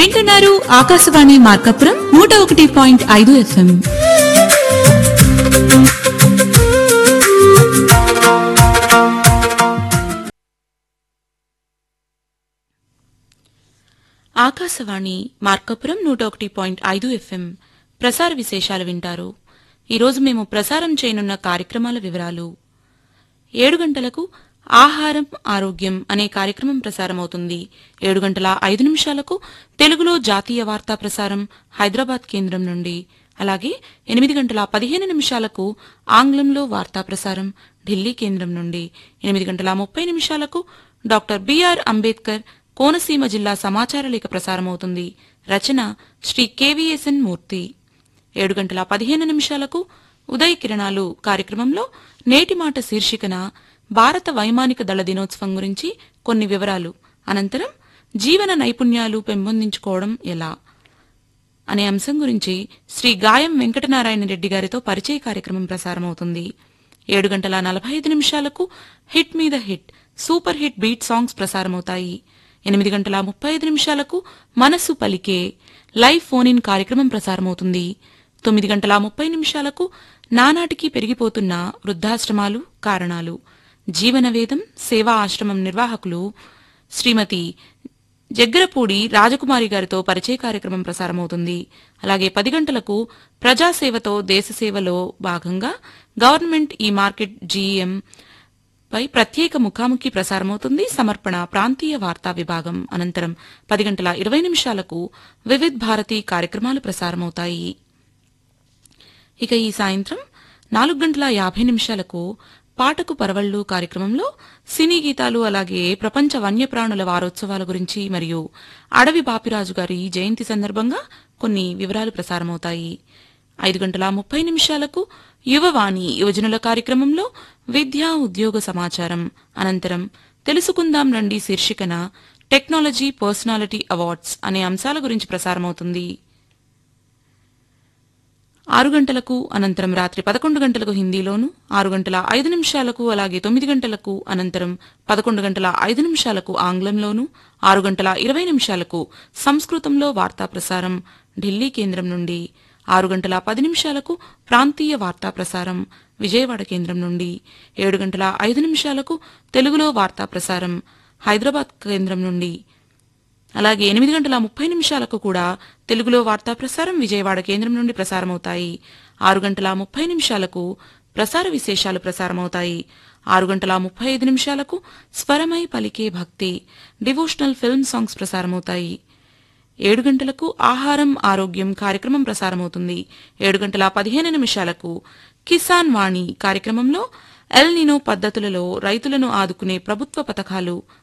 వింటున్నారు ఆకాశవాణి మార్కపురం నూట ఒకటి పాయింట్ ఐదు ఎఫ్ఎం ఆకాశవాణి మార్కపురం నూట ఒకటి పాయింట్ ఐదు ఎఫ్ఎం ప్రసార విశేషాలు వింటారు ఈరోజు మేము ప్రసారం చేయనున్న కార్యక్రమాల వివరాలు ఏడు గంటలకు ఆహారం ఆరోగ్యం అనే కార్యక్రమం ప్రసారమవుతుంది ఏడు గంటల ఐదు నిమిషాలకు తెలుగులో జాతీయ వార్తా ప్రసారం హైదరాబాద్ కేంద్రం నుండి అలాగే ఎనిమిది గంటల పదిహేను నిమిషాలకు ఆంగ్లంలో వార్తా ప్రసారం ఢిల్లీ కేంద్రం నుండి ఎనిమిది గంటల ముప్పై నిమిషాలకు డాక్టర్ బిఆర్ అంబేద్కర్ కోనసీమ జిల్లా సమాచార లేఖ ప్రసారమవుతుంది రచన శ్రీ కెవిఎస్ఎన్ మూర్తి ఏడు గంటల పదిహేను నిమిషాలకు ఉదయ్ కిరణాలు కార్యక్రమంలో నేటి మాట శీర్షికన భారత వైమానిక దళ దినోత్సవం గురించి కొన్ని వివరాలు అనంతరం జీవన నైపుణ్యాలు పెంపొందించుకోవడం ఎలా అనే అంశం గురించి శ్రీ గాయం వెంకటనారాయణ రెడ్డి గారితో పరిచయ కార్యక్రమం ప్రసారమవుతుంది ఏడు గంటల నలభై ఐదు నిమిషాలకు హిట్ మీద hit super hit beat songs ప్రసారమవుతాయి ఎనిమిది గంటల ముప్పై ఐదు నిమిషాలకు మనస్సు పలికే లైవ్ ఫోన్ ఇన్ కార్యక్రమం ప్రసారమవుతుంది తొమ్మిది గంటల ముప్పై నిమిషాలకు నానాటికి పెరిగిపోతున్న వృద్ధాశ్రమాలు కారణాలు జీవనవేదం సేవా ఆశ్రమం నిర్వాహకులు శ్రీమతి జగ్గరపూడి రాజకుమారి గారితో పరిచయ కార్యక్రమం ప్రసారమవుతుంది అలాగే పది గంటలకు ప్రజాసేవతో దేశసేవలో భాగంగా గవర్నమెంట్ ఈ మార్కెట్ జీఎం పై ప్రత్యేక ముఖాముఖి ప్రసారమవుతుంది సమర్పణ ప్రాంతీయ వార్తా విభాగం అనంతరం పది గంటల ఇరవై నిమిషాలకు వివిధ్ భారతి కార్యక్రమాలు ప్రసారమవుతాయి ఇక ఈ సాయంత్రం నాలుగు గంటల యాభై నిమిషాలకు పాటకు పరవళ్లు కార్యక్రమంలో సినీ గీతాలు అలాగే ప్రపంచ వన్యప్రాణుల వారోత్సవాల గురించి మరియు అడవి బాపిరాజు గారి జయంతి సందర్భంగా కొన్ని వివరాలు ప్రసారమవుతాయి ఐదు గంటల ముప్పై నిమిషాలకు యువవాణి యువజనుల కార్యక్రమంలో విద్యా ఉద్యోగ సమాచారం అనంతరం తెలుసుకుందాం రండి శీర్షికన టెక్నాలజీ పర్సనాలిటీ అవార్డ్స్ అనే అంశాల గురించి ప్రసారమవుతుంది ఆరు గంటలకు అనంతరం రాత్రి పదకొండు గంటలకు హిందీలోను ఆరు గంటల ఐదు నిమిషాలకు అలాగే తొమ్మిది గంటలకు అనంతరం పదకొండు గంటల ఐదు నిమిషాలకు ఆంగ్లంలోను ఆరు గంటల ఇరవై నిమిషాలకు సంస్కృతంలో వార్తా ప్రసారం ఢిల్లీ కేంద్రం నుండి ఆరు గంటల పది నిమిషాలకు ప్రాంతీయ వార్తా ప్రసారం విజయవాడ కేంద్రం నుండి ఏడు గంటల ఐదు నిమిషాలకు తెలుగులో వార్తా ప్రసారం హైదరాబాద్ కేంద్రం నుండి అలాగే ఎనిమిది గంటల ముప్పై నిమిషాలకు కూడా తెలుగులో వార్తా ప్రసారం విజయవాడ కేంద్రం నుండి ప్రసారమవుతాయి ఆరు గంటల ముప్పై నిమిషాలకు ప్రసార విశేషాలు ప్రసారమవుతాయి ఆరు గంటల ముప్పై ఐదు నిమిషాలకు స్వరమై పలికే భక్తి డివోషనల్ ఫిల్మ్ సాంగ్స్ ప్రసారమవుతాయి ఏడు గంటలకు ఆహారం ఆరోగ్యం కార్యక్రమం ప్రసారమవుతుంది ఏడు గంటల పదిహేను నిమిషాలకు కిసాన్ వాణి కార్యక్రమంలో ఎల్ నినో పద్ధతులలో రైతులను ఆదుకునే ప్రభుత్వ పథకాలు